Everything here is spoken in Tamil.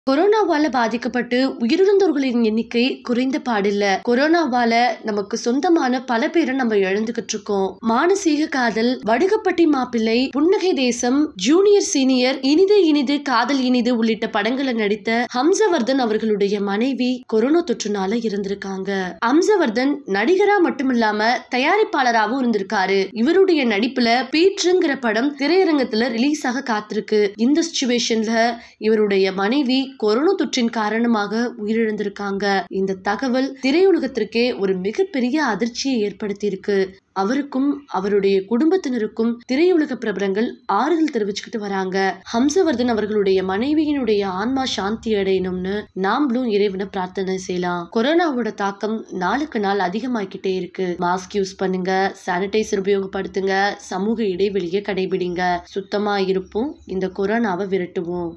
கொரோனாவால பாதிக்கப்பட்டு உயிரிழந்தோர்களின் எண்ணிக்கை குறைந்த பாடில்ல கொரோனாவால நமக்கு சொந்தமான பல பேரை நம்ம இழந்துகிட்டு இருக்கோம் மானசீக காதல் வடுகப்பட்டி மாப்பிள்ளை புன்னகை தேசம் ஜூனியர் சீனியர் இனிது இனிது காதல் இனிது உள்ளிட்ட படங்களை நடித்த ஹம்சவர்தன் அவர்களுடைய மனைவி கொரோனா தொற்றுனால இருந்திருக்காங்க ஹம்சவர்தன் நடிகரா மட்டுமில்லாம தயாரிப்பாளராகவும் இருந்திருக்காரு இவருடைய நடிப்புல பீட்ருங்கிற படம் திரையரங்கத்துல ரிலீஸ் ஆக காத்திருக்கு இந்த சுச்சுவேஷன்ல இவருடைய மனைவி கொரோனா தொற்றின் காரணமாக உயிரிழந்திருக்காங்க இந்த தகவல் திரையுலகத்திற்கே ஒரு மிகப்பெரிய அதிர்ச்சியை ஏற்படுத்தியிருக்கு அவருக்கும் அவருடைய குடும்பத்தினருக்கும் திரையுலக பிரபலங்கள் ஆறுதல் தெரிவிச்சுக்கிட்டு வராங்க ஹம்சவர்தன் அவர்களுடைய மனைவியினுடைய ஆன்மா சாந்தி அடையணும்னு நாமளும் இறைவனை பிரார்த்தனை செய்யலாம் கொரோனாவோட தாக்கம் நாளுக்கு நாள் அதிகமாகிக்கிட்டே இருக்கு மாஸ்க் யூஸ் பண்ணுங்க சானிடைசர் உபயோகப்படுத்துங்க சமூக இடைவெளியை கடைபிடிங்க சுத்தமா இருப்போம் இந்த கொரோனாவை விரட்டுவோம்